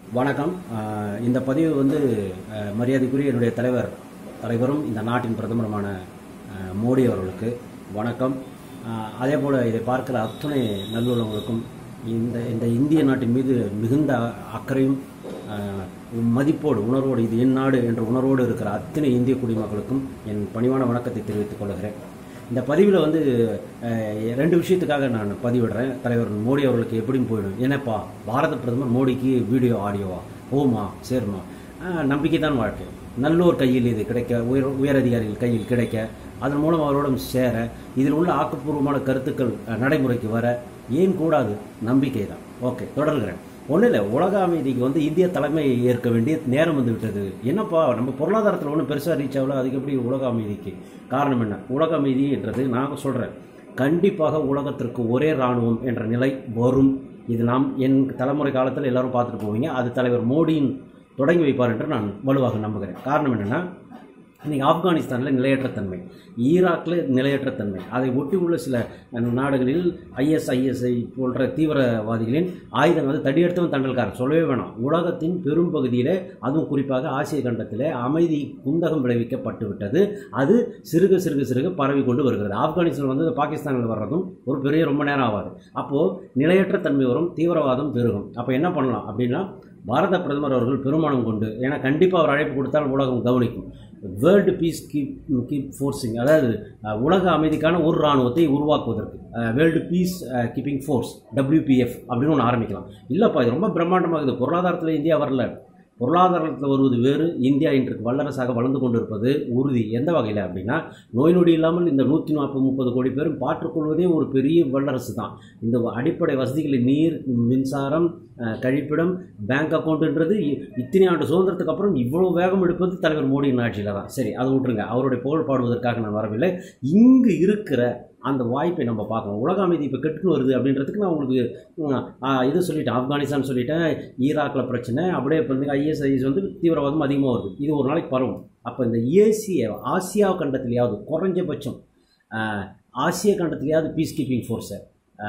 வணக்கம் அஹ், இந்த பதிவு வந்து அஹ், மரியாதைக்குரிய என்னுடைய தலைவர் தலைவரும் இந்த நாட்டின் பிரதமருமான அஹ், மோடி அவர்களுக்கு வணக்கம் அஹ், அதே போல் இதை பார்க்கிற அத்துணை நல்லுள்ளவங்களுக்கும் இந்த இந்த இந்திய நாட்டின் மீது மிகுந்த அக்கறையும் அஹ், மதிப்போடு உணர்வோடு இது என் நாடு என்ற உணர்வோடு இருக்கிற அத்தனை இந்திய குடிமக்களுக்கும் என் பணிவான வணக்கத்தை தெரிவித்துக் கொள்கிறேன் இந்த பதிவில் வந்து அஹ், ரெண்டு விஷயத்துக்காக நான் பதிவிடுறேன் தலைவர் மோடி அவர்களுக்கு எப்படியும் போயிடும் ஏன்னாப்பா பாரத பிரதமர் மோடிக்கு வீடியோ ஆடியோவா ஓமா சேர்மா அஹ், நம்பிக்கை தான் வாழ்க்கை நல்லோர் கையில் இது கிடைக்க உயர் உயரதிகாரிகள் கையில் கிடைக்க அதன் மூலம் அவரோடும் சேர இதில் உள்ள ஆக்கப்பூர்வமான கருத்துக்கள் அஹ், நடைமுறைக்கு வர ஏன் கூடாது நம்பிக்கை தான் ஓகே தொடர்கிறேன் ஒன்றும் இல்லை உலக அமைதிக்கு வந்து இந்திய தலைமை ஏற்க வேண்டிய நேரம் வந்து விட்டது என்னப்பா நம்ம பொருளாதாரத்தில் ஒன்றும் பெருசாக ரீச் ஆகல அதுக்கு எப்படி உலக அமைதிக்கு காரணம் என்ன உலக அமைதி என்றது நான் சொல்கிறேன் கண்டிப்பாக உலகத்திற்கு ஒரே இராணுவம் என்ற நிலை வரும் இது நாம் என் தலைமுறை காலத்தில் எல்லாரும் பார்த்துட்டு போவீங்க அது தலைவர் மோடியின் தொடங்கி வைப்பார் என்று நான் வலுவாக நம்புகிறேன் காரணம் என்னென்னா இன்றைக்கி ஆப்கானிஸ்தானில் நிலையற்ற தன்மை ஈராக்கில் நிலையற்ற தன்மை அதை ஒட்டி உள்ள சில நாடுகளில் ஐஎஸ்ஐஎஸ்ஐ போன்ற தீவிரவாதிகளின் ஆயுதம் வந்து தடியெடுத்தவன் தண்டல்காரன் சொல்லவே வேணாம் உலகத்தின் பெரும் பகுதியில் அதுவும் குறிப்பாக ஆசிய கண்டத்தில் அமைதி குந்தகம் விளைவிக்கப்பட்டு விட்டது அது சிறுக சிறுக சிறுக பரவி கொண்டு வருகிறது ஆப்கானிஸ்தான் வந்து பாகிஸ்தானில் வர்றதும் ஒரு பெரிய ரொம்ப நேரம் ஆகாது அப்போது நிலையற்ற தன்மை வரும் தீவிரவாதம் பெருகும் அப்போ என்ன பண்ணலாம் அப்படின்னா பாரத பிரதமர் அவர்கள் பெருமானம் கொண்டு ஏன்னா கண்டிப்பாக அவர் அழைப்பு கொடுத்தால் உலகம் கவனிக்கும் world peace keep keep forcing அதாவது அஹ், உலக அமைதிக்கான ஒரு இராணுவத்தை உருவாக்குவதற்கு world peace keeping force WPF அப்படின்னு ஒன்று ஆரம்பிக்கலாம் இல்லைப்பா இது ரொம்ப பிரம்மாண்டமாக இருக்குது பொருளாதாரத்தில் இந்தியா வரல பொருளாதாரத்தில் வருவது வேறு இந்தியா இன்று வல்லரசாக வளர்ந்து கொண்டிருப்பது உறுதி எந்த வகையில் அப்படின்னா நோய் நொடி இல்லாமல் இந்த நூற்றி நாற்பது முப்பது கோடி பேரும் பாற்றுக்கொள்வதே ஒரு பெரிய வல்லரசு தான் இந்த அடிப்படை வசதிகளை நீர் மின்சாரம் அஹ், கழிப்பிடம் பேங்க் அக்கௌண்ட்டுன்றது இ- இத்தனை ஆண்டு சுதந்திரத்துக்கு அப்புறம் இவ்வளோ வேகம் எடுப்பது தலைவர் மோடியின் ஆட்சியில் தான் சரி அதை விட்டுருங்க அவருடைய புகழ் பாடுவதற்காக நான் வரவில்லை இங்கு இருக்கிற அந்த வாய்ப்பை நம்ம பார்க்கணும் உலக அமைதி இப்போ கெட்டுன்னு வருது அப்படின்றதுக்கு நான் உங்களுக்கு ம், ஆ, இது சொல்லிட்டேன் ஆப்கானிஸ்தான் சொல்லிட்டேன் ஈராக்கில் பிரச்சனை அப்படியே இப்போ வந்து ஐஎஸ்ஐஎஸ் வந்து தீவிரவாதம் அதிகமாக வருது இது ஒரு நாளைக்கு பரவும் அப்போ இந்த ஏசிய ஆசியா கண்டத்திலேயாவது குறைஞ்சபட்சம் ஆ, ஆசிய கண்டத்திலேயாவது பீஸ் கீப்பிங் ஃபோர்ஸை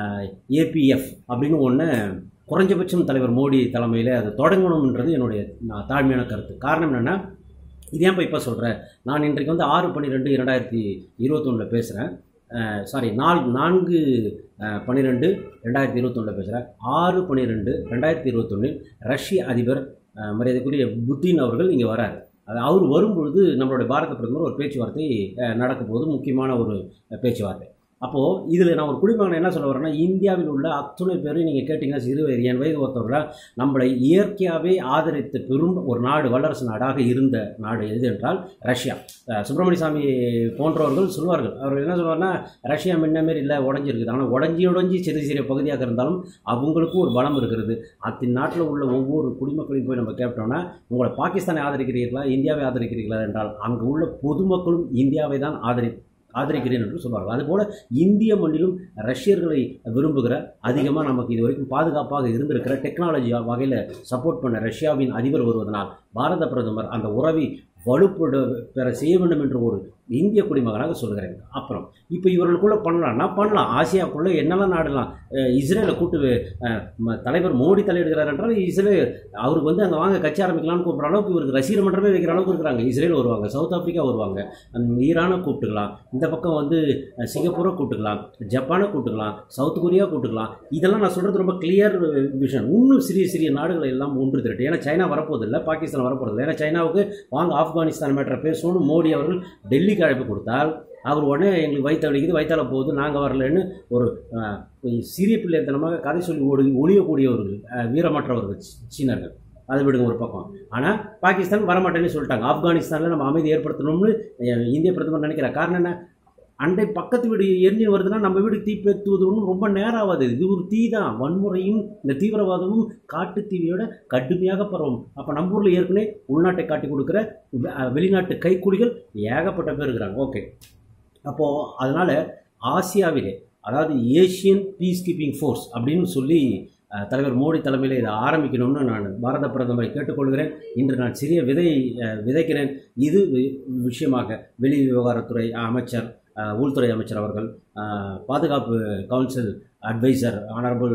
ஏபிஎஃப் அப்படின்னு ஒன்று குறைஞ்சபட்சம் தலைவர் மோடி தலைமையில் அது தொடங்கணுன்றது என்னுடைய நான் தாழ்மையான கருத்து காரணம் என்னென்னா இது ஏன் இப்போ சொல்கிறேன் நான் இன்றைக்கு வந்து ஆறு பன்னிரெண்டு இரண்டாயிரத்தி இருபத்தொன்னில் பேசுகிறேன் சாரி நால் நான்கு பன்னிரெண்டு ரெண்டாயிரத்தி இருபத்தொன்னில் பேசுகிறேன் ஆறு பன்னிரெண்டு ரெண்டாயிரத்தி இருபத்தொன்னில் ரஷ்ய அதிபர் அஹ், மரியாதைக்குரிய புத்தின் அவர்கள் இங்கே வரார் அது அவர் வரும்பொழுது நம்மளுடைய பாரத பிரதமர் ஒரு பேச்சுவார்த்தை அஹ், நடக்க போது முக்கியமான ஒரு அஹ், பேச்சுவார்த்தை அப்போது இதில் நான் ஒரு குடிமகன் என்ன சொல்ல வரேன்னா இந்தியாவில் உள்ள அத்துணை பேரும் நீங்கள் கேட்டிங்கன்னா சிறு வயது என் வயது ஒருத்தவர்கள் நம்மளை இயற்கையாகவே ஆதரித்த பெரும் ஒரு நாடு வல்லரசு நாடாக இருந்த நாடு எது என்றால் ரஷ்யா அஹ், சுப்பிரமணிய சாமி போன்றவர்கள் சொல்வார்கள் அவர் என்ன சொல்வார்னா ரஷ்யா முன்ன மாரி இல்லை உடஞ்சிருக்குது ஆனால் உடஞ்சி உடஞ்சி சிறிய சிறிய பகுதியாக இருந்தாலும் அவங்களுக்கும் ஒரு பலம் இருக்கிறது அத்தின் நாட்டில் உள்ள ஒவ்வொரு குடிமக்களையும் போய் நம்ம கேட்டோம்னா உங்களை பாகிஸ்தானை ஆதரிக்கிறீர்களா இந்தியாவை ஆதரிக்கிறீர்களா என்றால் அங்கு உள்ள பொதுமக்களும் இந்தியாவை தான் ஆதரி ஆதரிக்கிறேன் என்று சொல்வார்கள் அதுபோல் இந்திய மண்ணிலும் ரஷ்யர்களை விரும்புகிற அதிகமாக நமக்கு இது வரைக்கும் பாதுகாப்பாக இருந்திருக்கிற டெக்னாலஜி வகையில் சப்போர்ட் பண்ண ரஷ்யாவின் அதிபர் வருவதனால் பாரத பிரதமர் அந்த உறவை வலுப்பட பெற செய்ய வேண்டும் என்று ஒரு இந்திய குடிமகனாக சொல்கிறேன் அப்புறம் இப்போ இவர்களுக்குள்ளே பண்ணலாம்னா பண்ணலாம் ஆசியாவுக்குள்ளே என்னெல்லாம் நாடலாம் அஹ் இஸ்ரேலை கூட்டு அஹ், ம- தலைவர் மோடி தலையிடுகிறார் என்றால் இஸ்ரேல் அவருக்கு வந்து அங்கே வாங்க கட்சி ஆரம்பிக்கலாம்னு கூப்பிட்ற அளவுக்கு இவருக்கு ரசிகர் மன்றமே வைக்கிற அளவுக்கு இருக்கிறாங்க இஸ்ரேல் வருவாங்க சவுத் ஆப்பிரிக்கா வருவாங்க ஹம், ஈரானை கூப்பிட்டுக்கலாம் இந்த பக்கம் வந்து அஹ், சிங்கப்பூரை கூப்பிட்டுக்கலாம் ஜப்பானை கூப்பிட்டுக்கலாம் சவுத் கொரியா கூப்பிட்டுக்கலாம் இதெல்லாம் நான் சொல்கிறது ரொம்ப கிளியர் விஷன் இன்னும் சிறிய சிறிய நாடுகளை எல்லாம் ஒன்று திரட்டு ஏன்னா சைனா வரப்போதில்லை பாகிஸ்தான் வரப்போதில்லை ஏன்னா சைனாவுக்கு வாங்க ஆப்கானிஸ்தான் மேட்டரை பேசணும்னு மோடி அவர்கள் டெல்லிக்கு அழைப்பு கொடுத்தால் அவர் உடனே எங்களுக்கு வயிற்று அடிக்குது வயிற்றால போகுது நாங்கள் வரலன்னு ஒரு அஹ், சிறிய பிள்ளைத்தனமாக கதை சொல்லி ஓடி ஒழியக்கூடியவர்கள் அஹ், வீரமற்றவர்கள் சீ- சீனர்கள் அது விடுங்க ஒரு பக்கம் ஆனால் பாகிஸ்தான் வரமாட்டேன்னு சொல்லிட்டாங்க ஆப்கானிஸ்தானில் நம்ம அமைதி ஏற்படுத்தணும்னு அஹ், இந்திய பிரதமர் நினைக்கிறார் காரணம் என்ன அண்டை பக்கத்து வீடு எரிஞ்சு வருதுன்னா நம்ம வீடு தீ பேத்துவது ஒன்றும் ரொம்ப நேரம் ஆகாது இது ஒரு தீ தான் வன்முறையும் இந்த தீவிரவாதமும் காட்டு தீவியோட கடுமையாக பரவும் அப்போ நம்ம ஊரில் ஏற்கனவே உள்நாட்டை காட்டி கொடுக்குற வெ- அஹ் வெளிநாட்டு கைக்குடிகள் ஏகப்பட்ட பேர் இருக்கிறாங்க ஓகே அப்போது அதனால் ஆசியாவிலே அதாவது ஏஷியன் பீஸ் கீப்பிங் ஃபோர்ஸ் அப்படின்னு சொல்லி அஹ், தலைவர் மோடி தலைமையில் இதை ஆரம்பிக்கணும்னு நான் பாரத பிரதமரை கேட்டுக்கொள்கிறேன் இன்று நான் சிறிய விதை அஹ், விதைக்கிறேன் இது வி- விஷயமாக வெளி விவகாரத்துறை அமைச்சர் அஹ், உள்துறை அமைச்சர் அவர்கள் அஹ், பாதுகாப்பு கவுன்சில் அட்வைசர் ஆனரபிள்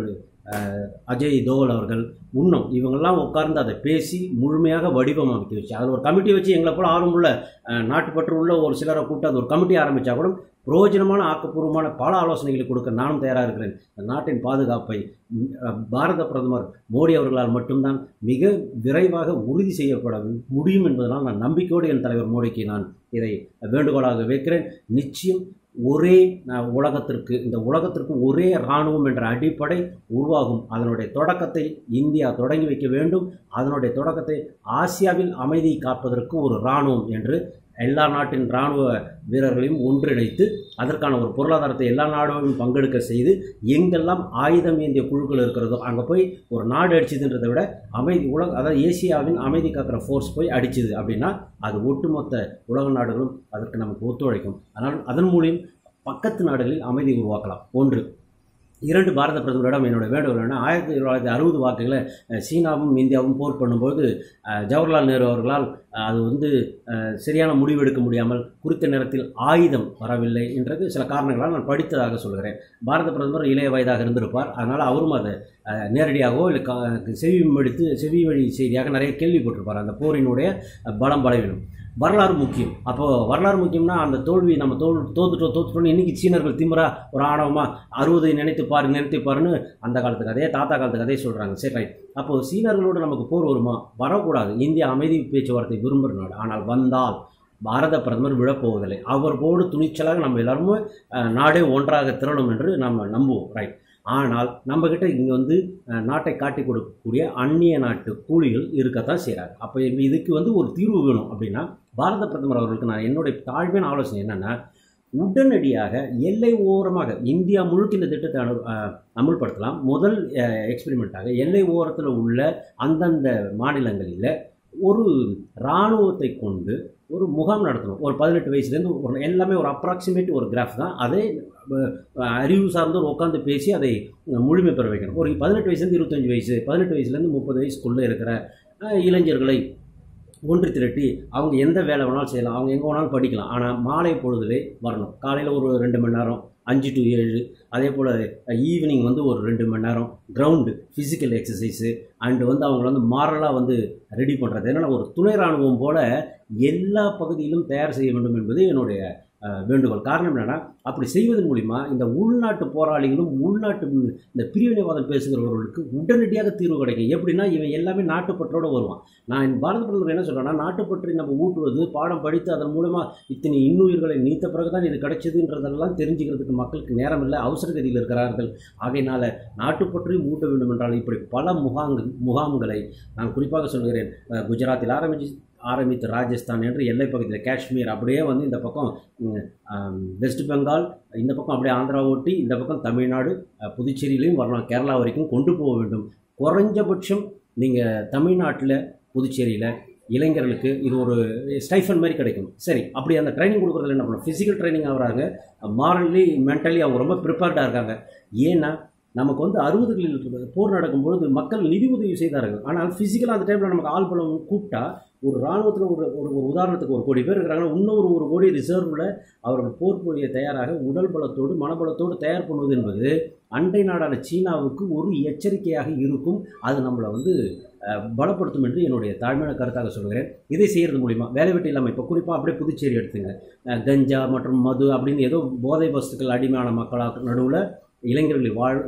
அஹ், அஜய் தோவல் அவர்கள் இன்னும் இவங்கெல்லாம் உட்கார்ந்து அதை பேசி முழுமையாக வடிவமைக்க வச்சு அதில் ஒரு கமிட்டி வச்சு எங்களை போல ஆர்வமுள்ள அஹ், நாட்டுப்பற்று உள்ள ஒரு சிலரை கூப்பிட்டு அது ஒரு கமிட்டி ஆரம்பித்தா கூட பிரயோஜனமான ஆக்கப்பூர்வமான பல ஆலோசனைகளை கொடுக்க நானும் தயாராக இருக்கிறேன் இந்த நாட்டின் பாதுகாப்பை ம், அஹ், பாரத பிரதமர் மோடி அவர்களால் மட்டும்தான் மிக விரைவாக உறுதி செய்யப்பட முடியும் என்பதனால் நான் நம்பிக்கையோடு என் தலைவர் மோடிக்கு நான் இதை வேண்டுகோளாக வைக்கிறேன் நிச்சயம் ஒரே அஹ், உலகத்திற்கு இந்த உலகத்திற்கு ஒரே இராணுவம் என்ற அடிப்படை உருவாகும் அதனுடைய தொடக்கத்தை இந்தியா தொடங்கி வைக்க வேண்டும் அதனுடைய தொடக்கத்தை ஆசியாவில் அமைதியை காப்பதற்கு ஒரு இராணுவம் என்று எல்லா நாட்டின் இராணுவ வீரர்களையும் ஒன்றிணைத்து அதற்கான ஒரு பொருளாதாரத்தை எல்லா நாடுகளும் பங்கெடுக்க செய்து எங்கெல்லாம் ஆயுதம் ஏந்திய குழுக்கள் இருக்கிறதோ அங்கே போய் ஒரு நாடு அடிச்சதுன்றதை விட அமைதி உலக அதாவது ஏசியாவின் அமைதி காக்கிற ஃபோர்ஸ் போய் அடிச்சுது அப்படின்னா அது ஒட்டுமொத்த உலக நாடுகளும் அதற்கு நமக்கு ஒத்துழைக்கும் அதனால் அதன் மூலியம் பக்கத்து நாடுகளில் அமைதி உருவாக்கலாம் ஒன்று இரண்டு பாரத பிரதமரிடம் என்னோட வேண்டுகோள் என்ன ஆயிரத்தி தொள்ளாயிரத்தி அறுபது வாக்குகளை அஹ், சீனாவும் இந்தியாவும் போர் பண்ணும்போது அஹ், ஜவஹர்லால் நேரு அவர்களால் அஹ், அது வந்து அஹ், சரியான முடிவெடுக்க முடியாமல் குறித்த நேரத்தில் ஆயுதம் வரவில்லை என்றது சில காரணங்களால் நான் படித்ததாக சொல்கிறேன் பாரத பிரதமர் இளைய வயதாக இருந்திருப்பார் அதனால் அவரும் அதை அஹ், நேரடியாகவோ இல்லை கா செவி மடித்து செவி வழி செய்தியாக நிறைய கேள்விப்பட்டிருப்பார் அந்த போரினுடைய அஹ், பலம் பலவீனம் வரலாறு முக்கியம் அப்போது வரலாறு முக்கியம்னா அந்த தோல்வி நம்ம தோல் தோத்துட்டோம் தோத்துட்டோம்னு இன்றைக்கி சீனர்கள் திமிரா ஒரு ஆணவமாக அறுபதை நினைத்து பாரு நினைத்து பாருன்னு அந்த காலத்து கதையை தாத்தா காலத்து கதையை சொல்கிறாங்க சரி ரைட் அப்போது சீனர்களோடு நமக்கு போர் வருமா வரக்கூடாது இந்தியா அமைதி பேச்சுவார்த்தை விரும்புகிற நாடு ஆனால் வந்தால் பாரத பிரதமர் விழப்போவதில்லை அவர் போடு துணிச்சலாக நம்ம எல்லாருமே அஹ், நாடே ஒன்றாக திரளும் என்று நம்ம நம்புவோம் ரைட் ஆனால் நம்மக்கிட்ட இங்கே வந்து அஹ், நாட்டை காட்டி கொடுக்கக்கூடிய அந்நிய நாட்டு கூலிகள் இருக்கத்தான் செய்கிறாங்க அப்போ இதுக்கு வந்து ஒரு தீர்வு வேணும் அப்படின்னா பாரத பிரதமர் அவர்களுக்கு நான் என்னுடைய தாழ்மையான ஆலோசனை என்னென்னா உடனடியாக எல்லை ஓரமாக இந்தியா முழுக்க இந்த திட்டத்தை அனு அஹ், அமுல்படுத்தலாம் முதல் எக்ஸ்பெரிமெண்ட்டாக எல்லை ஓரத்தில் உள்ள அந்தந்த மாநிலங்களில் ஒரு இராணுவத்தை கொண்டு ஒரு முகாம் நடத்தணும் ஒரு பதினெட்டு வயசுலேருந்து ஒரு எல்லாமே ஒரு அப்ராக்சிமேட் ஒரு கிராஃப் தான் அதே அஹ், அறிவு சார்ந்தோர் உட்காந்து பேசி அதை முழுமை பெற வைக்கணும் ஒரு பதினெட்டு வயசுலேருந்து இருபத்தஞ்சி வயசு பதினெட்டு வயசுலேருந்து முப்பது வயசுக்குள்ளே இருக்கிற அஹ், இளைஞர்களை ஒன்று திரட்டி அவங்க எந்த வேலை வேணாலும் செய்யலாம் அவங்க எங்கே வேணாலும் படிக்கலாம் ஆனால் மாலை பொழுதுலே வரணும் காலையில் ஒரு ரெண்டு மணி நேரம் அஞ்சு டு ஏழு அதே போல் ஈவினிங் வந்து ஒரு ரெண்டு மணி நேரம் கிரவுண்டு ஃபிசிக்கல் எக்ஸசைஸு அண்டு வந்து அவங்கள வந்து மாரலாக வந்து ரெடி பண்ணுறது ஏன்னா ஒரு துணை ராணுவம் போல் எல்லா பகுதியிலும் தயார் செய்ய வேண்டும் என்பது என்னுடைய அஹ், வேண்டுகோள் காரணம் என்னென்னா அப்படி செய்வதன் மூலிமா இந்த உள்நாட்டு போராளிகளும் உள்நாட்டு இந்த பிரிவினைவாதம் பேசுகிறவர்களுக்கு உடனடியாக தீர்வு கிடைக்கும் எப்படின்னா இவன் எல்லாமே நாட்டுப்பற்றோடு வருவான் நான் இந்த பாரத பிரதமர் என்ன சொல்கிறேன்னா நாட்டுப்பற்றை நம்ம ஊட்டுவது பாடம் படித்து அதன் மூலமாக இத்தனை இன்னுயிர்களை நீத்த பிறகு தான் இது கிடைச்சதுன்றதெல்லாம் தெரிஞ்சுக்கிறதுக்கு மக்களுக்கு நேரம் இல்லை அவசர கதியில் இருக்கிறார்கள் ஆகையினால நாட்டுப்பற்றை ஊட்ட வேண்டும் என்றால் இப்படி பல முகாங்கள் முகாம்களை நான் குறிப்பாக சொல்கிறேன் அஹ், குஜராத்தில் ஆரம்பித்து ஆரம்பித்து ராஜஸ்தான் என்று எல்லை பகுதியில் காஷ்மீர் அப்படியே வந்து இந்த பக்கம் ம், ஆம், வெஸ்ட் பெங்கால் இந்த பக்கம் அப்படியே ஆந்திரா ஒட்டி இந்த பக்கம் தமிழ்நாடு அஹ், புதுச்சேரியிலையும் வரலாம் கேரளா வரைக்கும் கொண்டு போக வேண்டும் குறைஞ்சபட்சம் நீங்கள் தமிழ்நாட்டில் புதுச்சேரியில் இளைஞர்களுக்கு இது ஒரு ஸ்டைஃபன் மாதிரி கிடைக்கும் சரி அப்படி அந்த ட்ரைனிங் கொடுக்குறதுல என்ன பண்ணணும் ஃபிசிக்கல் ட்ரைனிங் ஆகுறாங்க மாரலி மென்டலி அவங்க ரொம்ப ப்ரிப்பேர்டாக இருக்காங்க ஏன்னா நமக்கு வந்து அறுபதுகளில் போர் நடக்கும்பொழுது மக்கள் நிதி உதவி செய்தார்கள் ஆனால் ஃபிசிக்கலாக அந்த டைமில் நமக்கு ஆள் பலம் கூப்பிட்டா ஒரு இராணுவத்தில் ஒரு ஒரு ஒரு உதாரணத்துக்கு ஒரு கோடி பேர் இருக்கிறாங்கன்னா இன்னொரு ஒரு கோடி ரிசர்வில் அவர்கள் போர் புரிய தயாராக உடல் பலத்தோடு மனபலத்தோடு தயார் பண்ணுவது என்பது அண்டை நாடான சீனாவுக்கு ஒரு எச்சரிக்கையாக இருக்கும் அது நம்மளை வந்து அஹ், பலப்படுத்தும் என்று என்னுடைய தாழ்மையான கருத்தாக சொல்கிறேன் இதை செய்கிறது மூலிமா வேலை வெட்டி இல்லாமல் இப்போ குறிப்பாக அப்படியே புதுச்சேரி எடுத்துங்க அஹ், கஞ்சா மற்றும் மது அப்படின்னு ஏதோ போதை வஸ்துக்கள் அடிமையான மக்களாக நடுவில் இளைஞர்களை வாழ்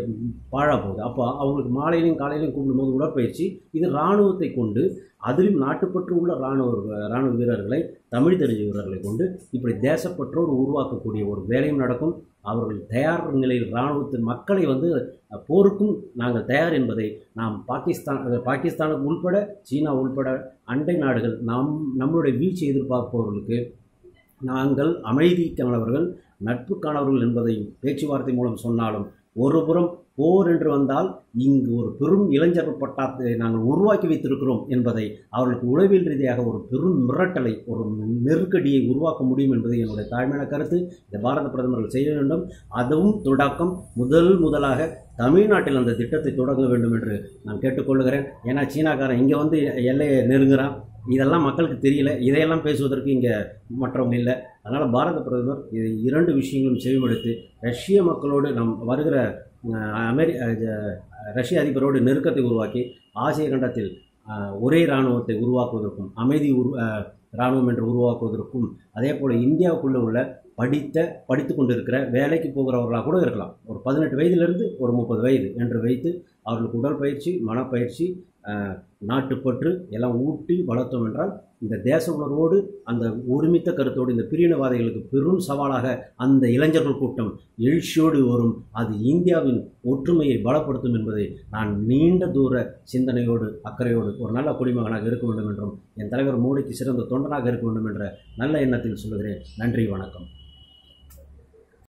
வாழா போகுது அப்போ அவங்களுக்கு மாலையிலையும் காலையிலையும் கூப்பிடும்போது உடற்பயிற்சி இது இராணுவத்தை கொண்டு அதிலும் நாட்டுப்பற்று உள்ள இராணுவ இராணுவ வீரர்களை தமிழ் தெரிஞ்ச வீரர்களை கொண்டு இப்படி தேசப்பற்றோடு உருவாக்கக்கூடிய ஒரு வேலையும் நடக்கும் அவர்கள் தயார் நிலையில் இராணுவத்தின் மக்களை வந்து அஹ், போருக்கும் நாங்கள் தயார் என்பதை நாம் பாகிஸ்தான் அஹ், பாகிஸ்தானுக்கு உள்பட சீனா உள்பட அண்டை நாடுகள் நாம் நம்மளுடைய வீழ்ச்சி எதிர்பார்ப்பவர்களுக்கு நாங்கள் அமைதிக்கானவர்கள் நட்புக்கானவர்கள் என்பதை பேச்சுவார்த்தை மூலம் சொன்னாலும் ஒருபுறம் போர் என்று வந்தால் இங்கு ஒரு பெரும் இளைஞர் பட்டாத்தை நாங்கள் உருவாக்கி வைத்திருக்கிறோம் என்பதை அவர்களுக்கு உளவியல் ரீதியாக ஒரு பெரும் மிரட்டலை ஒரு நெருக்கடியை உருவாக்க முடியும் என்பது என்னுடைய தாழ்மையான கருத்து இந்த பாரத பிரதமர்கள் செய்ய வேண்டும் அதுவும் தொடக்கம் முதல் முதலாக தமிழ்நாட்டில் அந்த திட்டத்தை தொடங்க வேண்டும் என்று நான் கேட்டுக்கொள்கிறேன் ஏன்னா சீனாக்காரன் இங்கே வந்து எல்லையை நெருங்குறான் இதெல்லாம் மக்களுக்கு தெரியல இதையெல்லாம் பேசுவதற்கு இங்கே மற்றவங்க இல்லை அதனால் பாரத பிரதமர் இது இரண்டு விஷயங்களும் செவிமடுத்து ரஷ்ய மக்களோடு நம் வருகிற அஹ், அமெரி அஹ், ஜ- ரஷ்ய அதிபரோடு நெருக்கத்தை உருவாக்கி ஆசிய கண்டத்தில் அஹ், ஒரே இராணுவத்தை உருவாக்குவதற்கும் அமைதி உரு அஹ், இராணுவம் என்று உருவாக்குவதற்கும் அதே போல் இந்தியாவுக்குள்ளே உள்ள படித்த படித்து கொண்டிருக்கிற வேலைக்கு போகிறவர்களாக கூட இருக்கலாம் ஒரு பதினெட்டு வயதிலிருந்து ஒரு முப்பது வயது என்று வைத்து அவர்களுக்கு உடற்பயிற்சி மனப்பயிற்சி அஹ், நாட்டுப்பற்று எல்லாம் ஊட்டி வளர்த்தோம் என்றால் இந்த தேச உணர்வோடு அந்த ஒருமித்த கருத்தோடு இந்த பிரிவினவாதிகளுக்கு பெரும் சவாலாக அந்த இளைஞர்கள் கூட்டம் எழுச்சியோடு வரும் அது இந்தியாவின் ஒற்றுமையை பலப்படுத்தும் என்பதை நான் நீண்ட தூர சிந்தனையோடு அக்கறையோடு ஒரு நல்ல குடிமகனாக இருக்க வேண்டும் என்றும் என் தலைவர் மோடிக்கு சிறந்த தொண்டனாக இருக்க வேண்டும் என்ற நல்ல எண்ணத்தில் சொல்லுகிறேன் நன்றி வணக்கம்